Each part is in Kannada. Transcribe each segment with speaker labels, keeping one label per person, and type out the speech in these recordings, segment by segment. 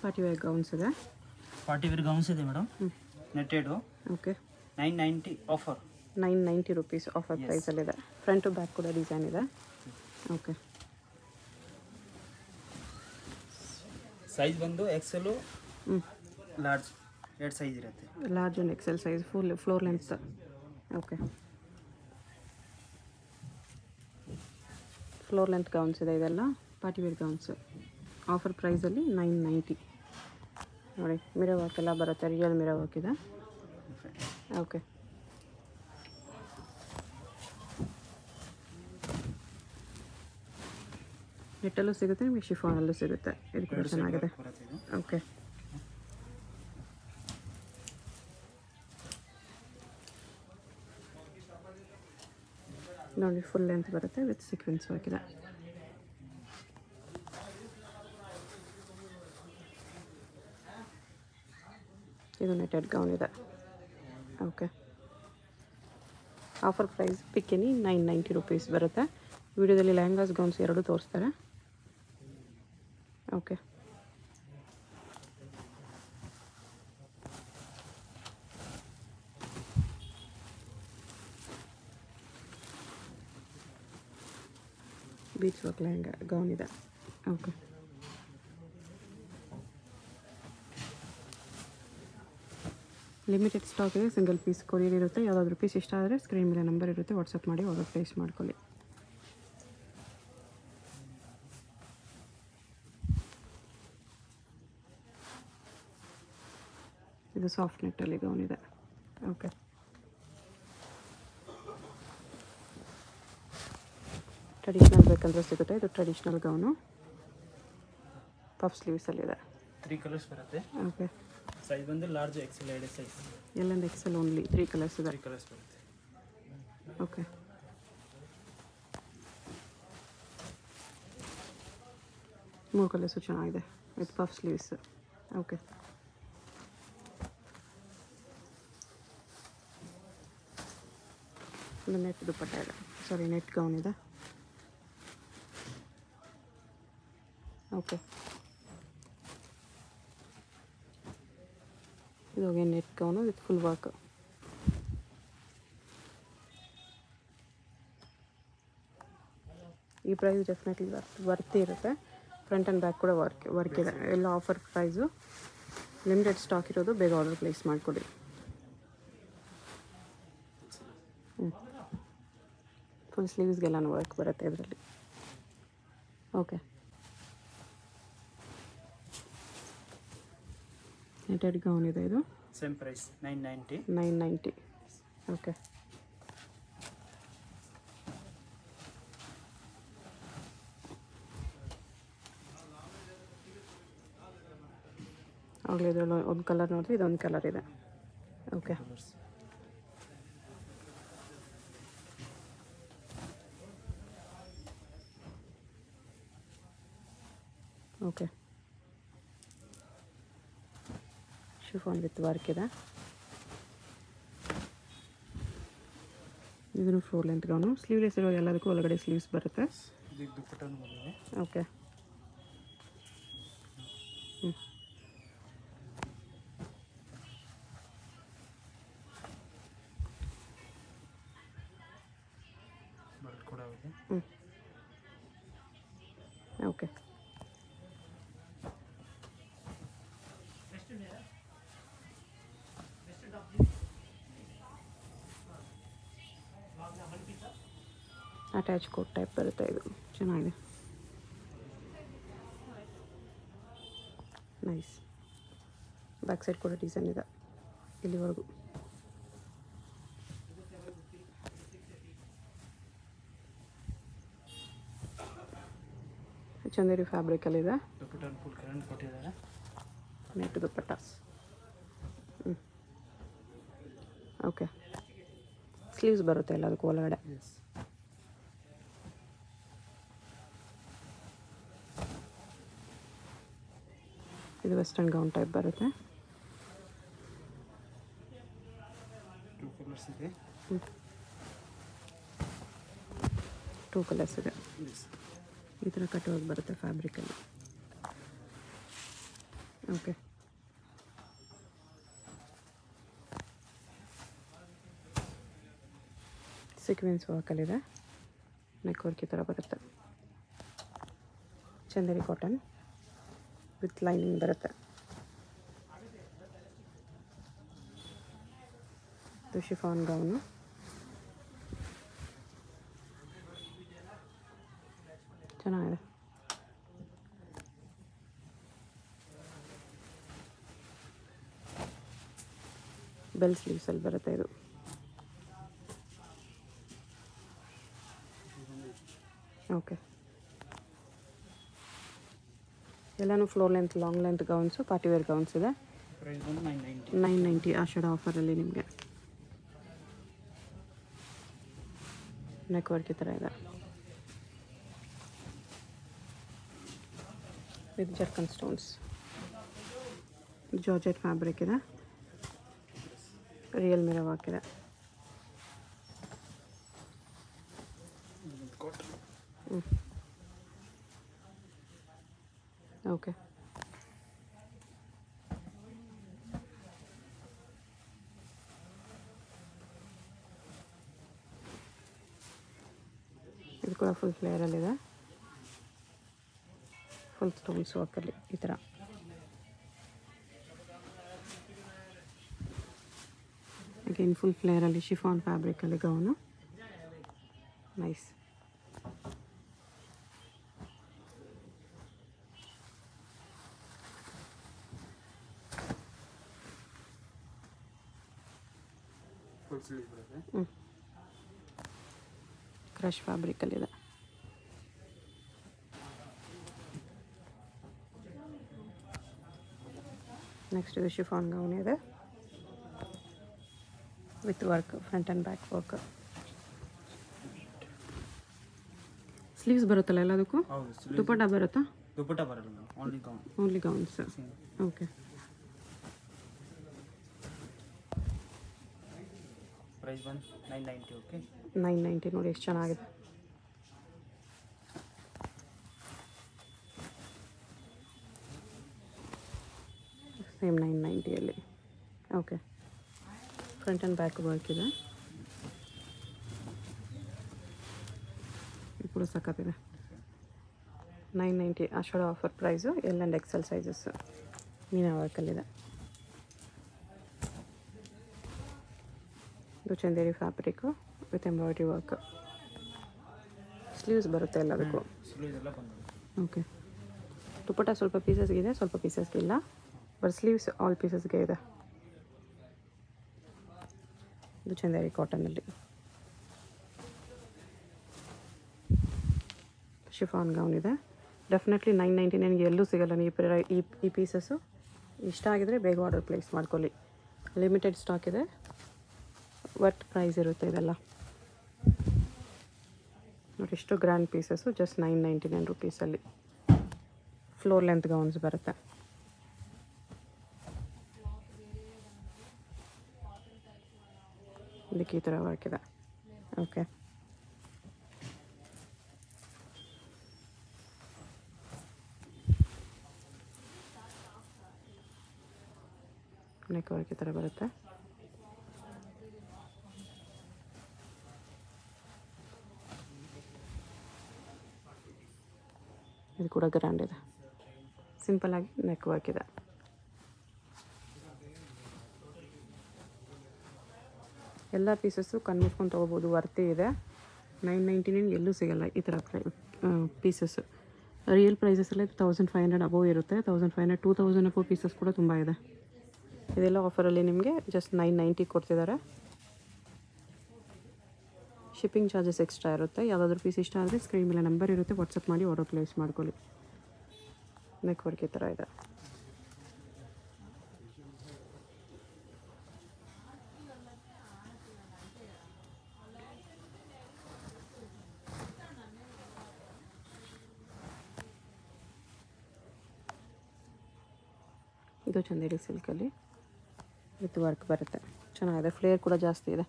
Speaker 1: ಪಾರ್ಟಿ ವೇರ್ ಗೌನ್ಸ್ ಇದೆ
Speaker 2: ಪಾರ್ಟಿ ವೇರ್ ಗೌನ್ಸ್ ಇದೆ ಮೇಡಮ್
Speaker 1: ಹ್ಞೂ
Speaker 2: netted
Speaker 1: okay
Speaker 2: nine ninety offer
Speaker 1: nine ninety rupees offer
Speaker 2: Yes.
Speaker 1: ಪ್ರೈಸಲ್ಲಿದೆ ಫ್ರಂಟ್ ಟು ಬ್ಯಾಕ್ ಕೂಡ ಡಿಸೈನ್ ಇದೆ ಓಕೆ
Speaker 2: ಸೈಜ್ ಬಂದು ಎಕ್ಸೆಲು
Speaker 1: ಹ್ಞೂ
Speaker 2: ಲಾರ್ಜ್ ಎರಡು ಸೈಜ್ ಇರುತ್ತೆ
Speaker 1: large and XL size full floor length okay floor length gowns ಇದೆ ಇದೆಲ್ಲ ಪಾರ್ಟಿ ವೇರ್ ಗೌನ್ಸ್ ಆಫರ್ ಪ್ರೈಸಲ್ಲಿ ನೈನ್ ನೈಂಟಿ ನೋಡಿ ಮಿರೋ ವರ್ಕ್ ಎಲ್ಲ ಬರುತ್ತೆ ರಿಯಲ್ ಮಿರೋ ವರ್ಕ್ ಇದೆ ಓಕೆ ನೆಟ್ಟಲ್ಲೂ ಸಿಗುತ್ತೆ ನಿಮಗೆ ಶಿಫಾನಲ್ಲೂ ಸಿಗುತ್ತೆ ಇದು ಕೂಡ ಚೆನ್ನಾಗಿದೆ
Speaker 2: ಬರುತ್ತೆ ಇದು
Speaker 1: ಓಕೆ ನೋಡಿ ಫುಲ್ ಲೆಂತ್ ಬರುತ್ತೆ ವಿತ್ ಸೀಕ್ವೆನ್ಸ್ ವರ್ಕ್ ಇದೆ ಇದು ನೆಟೆಡ್ ಗೌನ್ ಇದೆ ಓಕೆ ಆಫರ್ ಪ್ರೈಸ್ ಪಿಕ್ಕಿನಿ ನೈನ್ ನೈಂಟಿ ರುಪೀಸ್ ಬರುತ್ತೆ ವಿಡಿಯೋದಲ್ಲಿ ಲೆಹಂಗಾಸ್ ಗೌನ್ಸ್ ಎರಡು ತೋರಿಸ್ತಾರೆ okay beach work lehenga gown ಇದೆ ಓಕೆ ಲಿಮಿಟೆಡ್ ಸ್ಟಾಕ್ ಇದೆ ಸಿಂಗಲ್ ಪೀಸ್ ಕೊರಿಯರ್ ಇರುತ್ತೆ ಯಾವುದಾದ್ರೂ ಪೀಸ್ ಇಷ್ಟ ಆದರೆ ಸ್ಕ್ರೀನ್ ಮೇಲೆ ನಂಬರ್ ಇರುತ್ತೆ ವಾಟ್ಸಪ್ ಮಾಡಿ ಆರ್ಡರ್ ಪ್ಲೇಸ್ ಮಾಡ್ಕೊಳ್ಳಿ ಇದು ಸಾಫ್ಟ್ ನೆಟ್ಟಲ್ಲಿ ಗೌನ್ ಇದೆ ಓಕೆ ಟ್ರೆಡಿಷ್ನಲ್ ಬೇಕಂದ್ರೆ ಸಿಗುತ್ತೆ ಇದು ಟ್ರೆಡಿಷ್ನಲ್ ಗೌನು ಪಫ್ ಸ್ಲೀವ್ಸಲ್ಲಿದೆ
Speaker 2: ತ್ರೀ ಕಲರ್ಸ್ ಬರುತ್ತೆ
Speaker 1: ಓಕೆ
Speaker 2: ಸೈಜ್ ಬಂದು ಲಾರ್ಜ್ ಎಕ್ಸೆಲ್ ಎರಡು ಸೈಜ್
Speaker 1: ಎಲ್ಲೊಂದು ಎಕ್ಸೆಲ್ ಓನ್ಲಿ ತ್ರೀ ಕಲರ್ಸ್ ಇದೆ
Speaker 2: ತ್ರೀ ಕಲರ್ಸ್ ಬರುತ್ತೆ
Speaker 1: ಓಕೆ ಮೂರು ಕಲರ್ಸು ಚೆನ್ನಾಗಿದೆ ವಿತ್ ಪಫ್ ಸ್ಲೀವ್ಸ್ ಓಕೆ ಒಂದು ನೆಟ್ ದುಪ್ಪಟ್ಟ ಇದೆ ಸಾರಿ ನೆಟ್ ಗೌನ್ ಇದೆ ಓಕೆ ಇದು ಹೋಗಿ net gown with full work ಈ ಪ್ರೈಸ್ ಡೆಫಿನೆಟ್ಲಿ ವರ್ತ್ ವರ್ತಿ ಇರುತ್ತೆ ಫ್ರಂಟ್ ಆ್ಯಂಡ್ ಬ್ಯಾಕ್ ಕೂಡ ವರ್ಕ್ ವರ್ಕ್ ಇದೆ ಎಲ್ಲ ಆಫರ್ ಪ್ರೈಸು ಲಿಮಿಟೆಡ್ ಸ್ಟಾಕ್ ಇರೋದು ಬೇಗ ಆರ್ಡರ್ ಪ್ಲೇಸ್ ಮಾಡಿಕೊಡಿ ಫುಲ್ ಸ್ಲೀವ್ಸ್ಗೆಲ್ಲನೂ ವರ್ಕ್ ಬರುತ್ತೆ ಇದರಲ್ಲಿ ಓಕೆ ನೆಟೆಡ್ ಗೌನ್ ಇದೆ ಇದು
Speaker 2: same price nine ninety
Speaker 1: nine ninety okay ಆಗಲೇ ಇದರಲ್ಲಿ ಒಂದು ಕಲರ್ ನೋಡಿದ್ರೆ ಇದೊಂದು ಕಲರ್ ಇದೆ okay
Speaker 2: colours
Speaker 1: okay chiffon with work ಇದೆ ಇದನ್ನು ಫೋರ್ ಲೆಂತ್ ಗೌನು ಸ್ಲೀವ್ಲೆಸ್ ಇರೋ ಎಲ್ಲದಕ್ಕೂ ಒಳಗಡೆ ಸ್ಲೀವ್ಸ್ ಬರುತ್ತೆ
Speaker 2: ಇದು ದುಪ್ಪಟ್ಟನು ಬಂದಿದೆ
Speaker 1: ಓಕೆ ಹ್ಞೂ
Speaker 2: ಬರ್ಡ್ ಕೂಡ ಇದೆ
Speaker 1: ಹ್ಞೂ ಓಕೆ ಅಟ್ಯಾಚ್ ಕೋಟ್ ಟೈಪ್ ಬರುತ್ತೆ ಇದು ಚೆನ್ನಾಗಿದೆ ನೈಸ್ ಬ್ಯಾಕ್ ಸೈಡ್ ಕೂಡ ಡಿಸೈನ್ ಇದೆ ಇಲ್ಲಿವರೆಗೂ ಚಂದೇರಿ ಫ್ಯಾಬ್ರಿಕಲ್ಲಿದೆ
Speaker 2: ದುಪ್ಪಟ್ಟನು ಫುಲ್ ಕರೆಂಟ್ ಕೊಟ್ಟಿದ್ದಾರೆ
Speaker 1: ನೆಟ್ ದುಪ್ಪಟ್ಟ ಹ್ಞೂ ಓಕೆ ಸ್ಲೀವ್ಸ್ ಬರುತ್ತೆ ಎಲ್ಲದಕ್ಕೂ ಒಳಗಡೆ
Speaker 2: ಎಸ್
Speaker 1: ಇದು ವೆಸ್ಟರ್ನ್ ಗೌನ್ ಟೈಪ್ ಬರುತ್ತೆ
Speaker 2: ಟೂ ಕಲರ್ಸ್ ಇದೆ
Speaker 1: ಟೂ ಕಲರ್ಸ್ ಇದೆ
Speaker 2: ಎಸ್
Speaker 1: ಈ ಥರ ಕಟ್ಟುವಾಗ ಬರುತ್ತೆ ಫ್ಯಾಬ್ರಿಕಲ್ಲಿ ಓಕೆ ಸೀಕ್ವೆನ್ಸ್ ವರ್ಕಲ್ಲಿದೆ ನೆಕ್ ವರ್ಕ್ ಈ ಥರ ಬರುತ್ತೆ ಚಂದೇರಿ ಕಾಟನ್ ವಿತ್ ಲೈನಿಂಗ್ ಬರುತ್ತೆ ಇದು ಶಿಫಾನ್ ಗೌನು ಚೆನ್ನಾಗಿದೆ ಬೆಲ್ ಸ್ಲೀವ್ಸಲ್ಲಿ ಬರುತ್ತೆ ಇದು ಓಕೆ ಎಲ್ಲನೂ floor length long length gowns party wear gowns ಇದೆ
Speaker 2: ಪ್ರೈಸ್ ಬಂದು nine ninety
Speaker 1: nine ninety Ashadha ಆಫರಲ್ಲಿ ನಿಮಗೆ ನೆಕ್ ವರ್ಕ್ ಈ ಥರ ಇದೆ with zircon stones georgette fabric ಇದೆ ರಿಯಲ್ ಮಿರವ್ ಹಾಕಿದೆ
Speaker 2: ಕಾಟನ್
Speaker 1: ಓಕೆ ಇದು ಕೂಡ ಫುಲ್ ಫ್ಲೇಯರಲ್ಲಿದೆ ಫುಲ್ ಸ್ಟೋನ್ಸ್ ವರ್ಕಲ್ಲಿ ಈ ಥರ ಅಗೇನ್ ಫುಲ್ ಫ್ಲೇಯರಲ್ಲಿ ಶಿಫಾನ್ ಫ್ಯಾಬ್ರಿಕಲ್ಲಿ ಗೌನು ನೈಸ್
Speaker 2: ಫುಲ್ ಸ್ಲೀವ್ ಬರುತ್ತೆ
Speaker 1: ಹ್ಞೂ ಕ್ರಶ್ ಫ್ಯಾಬ್ರಿಕಲ್ಲಿದೆ ನೆಕ್ಸ್ಟ್ ಇದು ಶಿಫಾನ್ ಗೌನ್ ಇದೆ with work front and back work sleeves ಬರುತ್ತಲ್ಲ ಎಲ್ಲದಕ್ಕೂ
Speaker 2: ಹೌದು ಸ್ಲೀವ್
Speaker 1: ದುಪಟ್ಟ ಬರುತ್ತಾ
Speaker 2: ದುಪ್ಪಟ್ಟ ಬರಲ್ಲ ma'am only gown
Speaker 1: only gowns okay
Speaker 2: price ಬಂದು nine ninety okay
Speaker 1: nine ninety ನೋಡಿ ಎಷ್ಟು ಚೆನ್ನಾಗಿದೆ ಸೇಮ್ ನೈನ್ ನೈಂಟಿಯಲ್ಲಿ okay front and back work ಇದೆ ಇದು ಕೂಡ ಸಖತ್ತಿದೆ nine ninety Ashadha offer price L and XL ಸೈಜಸ್ಸು ಮೀನಾ ವರ್ಕಲ್ಲಿದೆ ಇದು Chanderi fabric with embroidery work sleeves ಬರುತ್ತೆ ಎಲ್ಲದಕ್ಕೂ
Speaker 2: ಸ್ಲೀವ್ ಎಲ್ಲ ಬಂದು
Speaker 1: ಓಕೆ ದುಪ್ಪಟ್ಟ ಸ್ವಲ್ಪ ಪೀಸಸ್ಗೆ ಇದೆ ಸ್ವಲ್ಪ ಪೀಸಸ್ಗೆ ಇಲ್ಲ ಬಟ್ ಸ್ಲೀವ್ಸ್ ಆಲ್ ಪೀಸಸ್ಗೆ ಇದೆ ಇದು ಚಂದೇರಿ ಕಾಟನಲ್ಲಿ ಶಿಫಾನ್ ಗೌನ್ ಇದೆ ಡೆಫಿನೆಟ್ಲಿ ನೈನ್ ನೈಂಟಿ ನೈನ್ಗೆ ಎಲ್ಲೂ ಸಿಗಲ್ಲ ನೀವು ಪ್ರೈ ಈ ಈ ಪೀಸಸ್ಸು ಇಷ್ಟ ಆಗಿದರೆ ಬೇಗ ಆರ್ಡರ್ ಪ್ಲೇಸ್ ಮಾಡ್ಕೊಳ್ಳಿ ಲಿಮಿಟೆಡ್ ಸ್ಟಾಕ್ ಇದೆ ವರ್ತ್ ಪ್ರೈಸ್ ಇರುತ್ತೆ ಇದೆಲ್ಲ ನೋಡಿ ಎಷ್ಟು ಗ್ರ್ಯಾಂಡ್ ಪೀಸಸ್ಸು ಜಸ್ಟ್ ನೈನ್ ನೈಂಟಿ ನೈನ್ ರುಪೀಸಲ್ಲಿ ಫ್ಲೋರ್ ಲೆಂತ್ ಗೌನ್ಸ್ ಬರುತ್ತೆ ಇದಕ್ಕೆ ಈ ಥರ ವರ್ಕ್ ಇದೆ ಓಕೆ ನೆಕ್ ವರ್ಕ್ ಈ ಥರ ಬರುತ್ತೆ ಇದು ಕೂಡ ಗ್ರ್ಯಾಂಡ್ ಇದೆ ಸಿಂಪಲ್ ಆಗಿ ನೆಕ್ ವರ್ಕ್ ಇದೆ ಎಲ್ಲ ಪೀಸಸ್ಸು ಕಣ್ಮುಚ್ಕೊಂಡು ತೊಗೋಬೋದು ವರ್ತಿ ಇದೆ ನೈನ್ ನೈಂಟಿ ನೈನ್ ಎಲ್ಲೂ ಸಿಗಲ್ಲ ಈ ಥರ ಪ್ರೈ ಪೀಸಸ್ ರಿಯಲ್ ಪ್ರೈಸಸ್ ಎಲ್ಲ ತೌಸಂಡ್ ಫೈವ್ ಹಂಡ್ರೆಡ್ ಅಬೋವ್ ಇರುತ್ತೆ thousand five hundred two thousand above pieces ಕೂಡ ತುಂಬ ಇದೆ ಇದೆಲ್ಲ ಆಫರಲ್ಲಿ ನಿಮಗೆ ಜಸ್ಟ್ ನೈನ್ ನೈಂಟಿ ಕೊಡ್ತಿದ್ದಾರೆ ಶಿಪ್ಪಿಂಗ್ ಚಾರ್ಜಸ್ ಎಕ್ಸ್ಟ್ರಾ ಇರುತ್ತೆ ಯಾವುದಾದ್ರೂ ಪೀಸ್ ಇಷ್ಟ ಆದರೆ ಸ್ಕ್ರೀನ್ ಮೇಲೆ ನಂಬರ್ ಇರುತ್ತೆ ವಾಟ್ಸಪ್ ಮಾಡಿ ಆರ್ಡರ್ ಪ್ಲೇಸ್ ಮಾಡ್ಕೊಳ್ಳಿ ನೆಕ್ ವರ್ಕ್ ಈ ಥರ ಇದೆ ಇದು ಚಂದೇರಿ ಸಿಲ್ಕಲ್ಲಿ ವಿತ್ ವರ್ಕ್ ಬರುತ್ತೆ ಚೆನ್ನಾಗಿದೆ ಫ್ಲೇರ್ ಕೂಡ ಜಾಸ್ತಿ ಇದೆ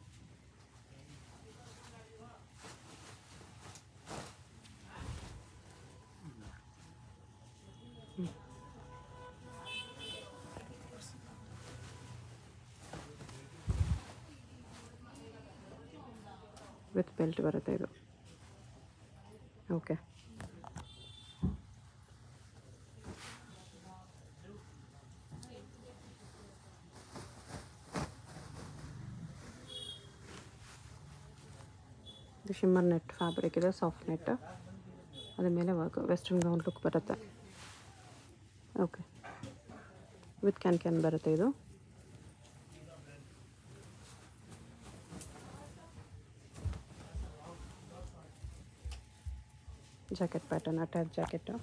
Speaker 1: ವಿತ್ ಬೆಲ್ಟ್ ಬರುತ್ತೆ ಇದು ಓಕೆ ಇದು ಶಿಮ್ಮರ್ ನೆಟ್ ಫ್ಯಾಬ್ರಿಕ್ ಇದೆ ಸಾಫ್ಟ್ ನೆಟ್ ಅದ್ರ ಮೇಲೆ ವರ್ಕ್ ವೆಸ್ಟರ್ನ್ ಗೌನ್ ಲುಕ್ ಬರುತ್ತೆ ಓಕೆ ವಿತ್ ಕ್ಯಾನ್ ಕ್ಯಾನ್ ಬರುತ್ತೆ ಇದು ಜಾಕೆಟ್ ಪ್ಯಾಟರ್ನ್ ಅಟ್ಯಾಚ್ ಜಾಕೆಟು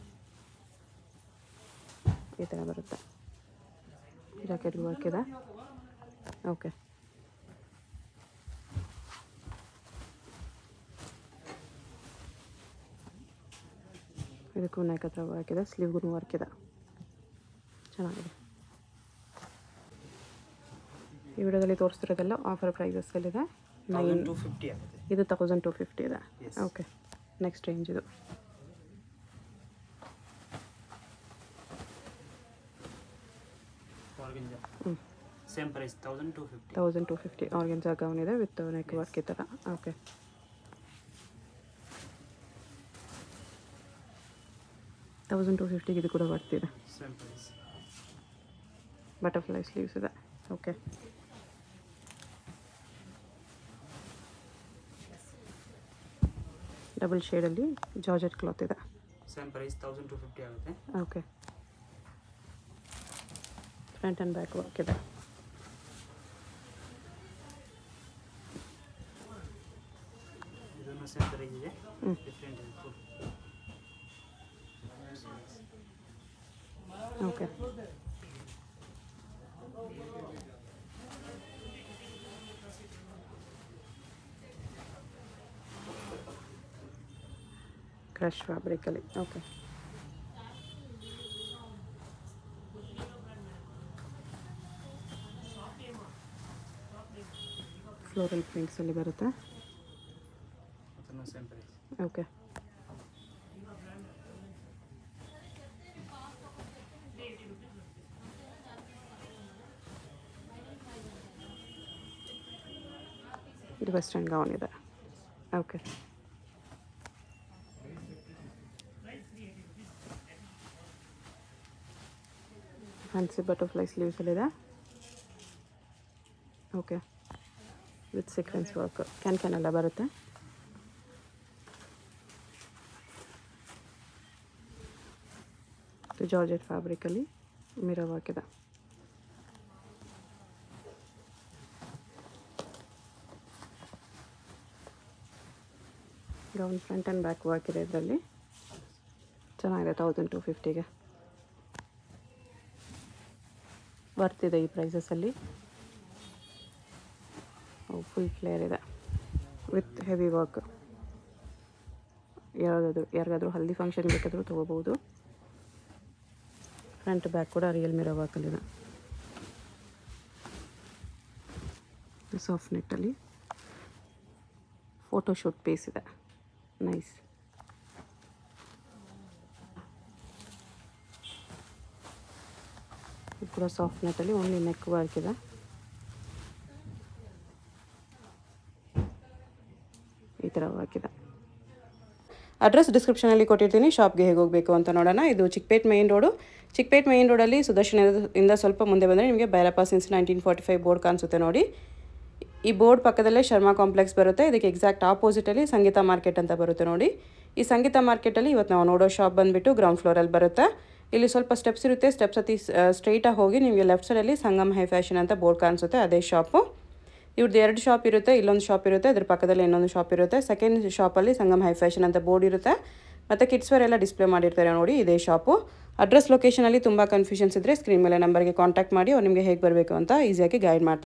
Speaker 1: ಈ ಥರ ಬರುತ್ತೆ ಜಾಕೆಟ್ಗೆ ವರ್ಕ್ ಇದೆ ಓಕೆ ಇದಕ್ಕೂ ನೆಕ್ ಹತ್ರ ವರ್ಕ್ ಇದೆ ಸ್ಲೀವ್ಗೂ ವರ್ಕ್ ಇದೆ ಚೆನ್ನಾಗಿದೆ ಈ ವಿಡಿಯೋದಲ್ಲಿ ತೋರಿಸ್ತಿರೋದೆಲ್ಲ ಆಫರ್ ಪ್ರೈಸಸ್ಸಲ್ಲಿದೆ ನೈನ್
Speaker 2: ತೌಸಂಡ್ ಟು ಫಿಫ್ಟಿ ಆಗುತ್ತೆ
Speaker 1: ಇದು ತೌಸಂಡ್ ಟು ಫಿಫ್ಟಿ ಇದೆ
Speaker 2: Yes.
Speaker 1: ಓಕೆ ನೆಕ್ಸ್ಟ್ ರೇಂಜ್ ಇದು
Speaker 2: ಆರ್ಗಂಜಾ
Speaker 1: ಹ್ಞೂ
Speaker 2: same price thousand two fifty
Speaker 1: thousand two fifty organza gown ಇದೆ ವಿತ್ ನೆಕ್ ವರ್ಕ್ ಈ ಥರ ಓಕೆ ತೌಸಂಡ್ ಟು ಫಿಫ್ಟಿಗೆ ಇದು ಕೂಡ ಬರ್ತಿದೆ
Speaker 2: ಸೇಮ್ ಪ್ರೈಸ್
Speaker 1: ಬಟರ್ಫ್ಲೈ ಸ್ಲೀವ್ಸ್ ಇದೆ ಓಕೆ ಡಬಲ್ ಶೇಡಲ್ಲಿ ಜಾರ್ಜೆಟ್ ಕ್ಲಾತ್ ಇದೆ
Speaker 2: same price thousand two fifty ಆಗುತ್ತೆ
Speaker 1: okay front and back work ಇದೆ
Speaker 2: ಇದನ್ನು ಸೇಮ್ ಪ್ರೈಸ್ ಇದೆ
Speaker 1: ಹ್ಮ್.
Speaker 2: ಡಿಫ್ರೆಂಟ್ ಇದೆ ಫುಲ್
Speaker 1: ಓಕೆ ಕ್ರಶ್ ಫ್ಯಾಬ್ರಿಕಲ್ಲಿ ಓಕೆ ಫ್ಲೋರಲ್ ಪ್ರಿಂಟ್ಸಲ್ಲಿ ಬರುತ್ತೆ
Speaker 2: ಅದನ್ನು ಸೇಮ್ ಪ್ರೈಸ್
Speaker 1: ಓಕೆ ಇದು ವೆಸ್ಟರ್ನ್ ಗೌನ್ ಇದೆ ಓಕೆ ಫ್ಯಾನ್ಸಿ ಬಟರ್ಫ್ಲೈ ಸ್ಲೀವ್ಸಲ್ಲಿದೆ okay with sequins work can can ಎಲ್ಲ ಬರುತ್ತೆ ಇದು ಜಾರ್ಜೆಟ್ ಫ್ಯಾಬ್ರಿಕಲ್ಲಿ ಮಿರೋ ವರ್ಕ್ ಇದೆ gown front and back work ಇದೆ ಇದರಲ್ಲಿ ಚೆನ್ನಾಗಿದೆ ತೌಸಂಡ್ ಟು ಫಿಫ್ಟಿಗೆ ಬರ್ತಿದೆ ಈ ಪ್ರೈಸಸಲ್ಲಿ ಫುಲ್ ಫ್ಲೇರ್ ಇದೆ ವಿತ್ ಹೆವಿ ವರ್ಕ್ ಯಾರಾದರೂ ಯಾರಿಗಾದ್ರೂ ಹಲ್ದಿ ಫಂಕ್ಷನ್ ಬೇಕಾದರೂ ತೊಗೋಬೋದು ಫ್ರಂಟ್ ಬ್ಯಾಕ್ ಕೂಡ ರಿಯಲ್ ಮಿರೋ ವರ್ಕಲ್ಲಿದೆ ಸಾಫ್ಟ್ ನೆಟ್ಟಲ್ಲಿ ಫೋಟೋಶೂಟ್ ಪೀಸ್ ಇದೆ ನೈಸ್ ಇದು ಕೂಡ ಸಾಫ್ಟ್ ನೆಟ್ಟಲ್ಲಿ ಓನ್ಲಿ ನೆಕ್ ವರ್ಕ್ ಇದೆ ಈ ಥರ ವರ್ಕ್ ಇದೆ ಅಡ್ರೆಸ್ ಡಿಸ್ಕ್ರಿಪ್ಷನಲ್ಲಿ ಕೊಟ್ಟಿರ್ತೀನಿ ಶಾಪ್ಗೆ ಹೇಗೆ ಹೋಗಬೇಕು ಅಂತ ನೋಡೋಣ ಇದು Chickpet main road Chickpet main ರೋಡಲ್ಲಿ ಸುದರ್ಶನ ಇಂದ ಸ್ವಲ್ಪ ಮುಂದೆ ಬಂದರೆ ನಿಮಗೆ Bhairappa since nineteen forty five board ಕಾಣಿಸುತ್ತೆ ನೋಡಿ ಈ ಬೋರ್ಡ್ ಪಕ್ಕದಲ್ಲೇ ಶರ್ಮಾ ಕಾಂಪ್ಲೆಕ್ಸ್ ಬರುತ್ತೆ ಇದಕ್ಕೆ ಎಕ್ಸಾಕ್ಟ್ ಆಪೋಸಿಟಲ್ಲಿ ಸಂಗೀತ ಮಾರ್ಕೆಟ್ ಅಂತ ಬರುತ್ತೆ ನೋಡಿ ಈ ಸಂಗೀತ ಮಾರ್ಕೆಟಲ್ಲಿ ಇವತ್ತು ನಾವು ನೋಡೋ ಶಾಪ್ ಬಂದುಬಿಟ್ಟು ಗ್ರೌಂಡ್ ಫ್ಲೋರಲ್ಲಿ ಬರುತ್ತೆ ಇಲ್ಲಿ ಸ್ವಲ್ಪ ಸ್ಟೆಪ್ಸ್ ಇರುತ್ತೆ ಸ್ಟೆಪ್ಸ್ ಹತ್ತಿ ಸ್ಟ್ರೈಟಾಗಿ ಹೋಗಿ ನಿಮಗೆ ಲೆಫ್ಟ್ ಸೈಡಲ್ಲಿ ಸಂಗಮ್ ಹೈ ಫ್ಯಾಷನ್ ಅಂತ ಬೋರ್ಡ್ ಕಾಣಿಸುತ್ತೆ ಅದೇ ಶಾಪು ಇವ್ರದ್ದು ಎರಡು ಶಾಪ್ ಇರುತ್ತೆ ಇಲ್ಲೊಂದು ಶಾಪ್ ಇರುತ್ತೆ ಅದ್ರ ಪಕ್ಕದಲ್ಲಿ ಇನ್ನೊಂದು ಶಾಪ್ ಇರುತ್ತೆ ಸೆಕೆಂಡ್ ಶಾಪಲ್ಲಿ ಸಂಗಮ್ ಹೈ ಫ್ಯಾಷನ್ ಅಂತ ಬೋರ್ಡ್ ಇರುತ್ತೆ ಮತ್ತು ಕಿಡ್ಸ್ ವೇರ್ ಎಲ್ಲ ಡಿಸ್ಪ್ಲೇ ಮಾಡಿರ್ತಾರೆ ನೋಡಿ ಇದೇ ಶಾಪು ಅಡ್ರೆಸ್ ಲೊಕೇಶನಲ್ಲಿ ತುಂಬ ಕನ್ಫ್ಯೂಷನ್ಸ್ ಇದ್ದರೆ ಸ್ಕ್ರೀನ್ ಮೇಲೆ ನಂಬರ್ಗೆ ಕಾಂಟ್ಯಾಕ್ಟ್ ಮಾಡಿ ಅವ್ರು ನಿಮಗೆ ಹೇಗೆ ಬರಬೇಕು ಅಂತ ಈಸಿಯಾಗಿ ಗೈಡ್ ಮಾಡ್ತಾರೆ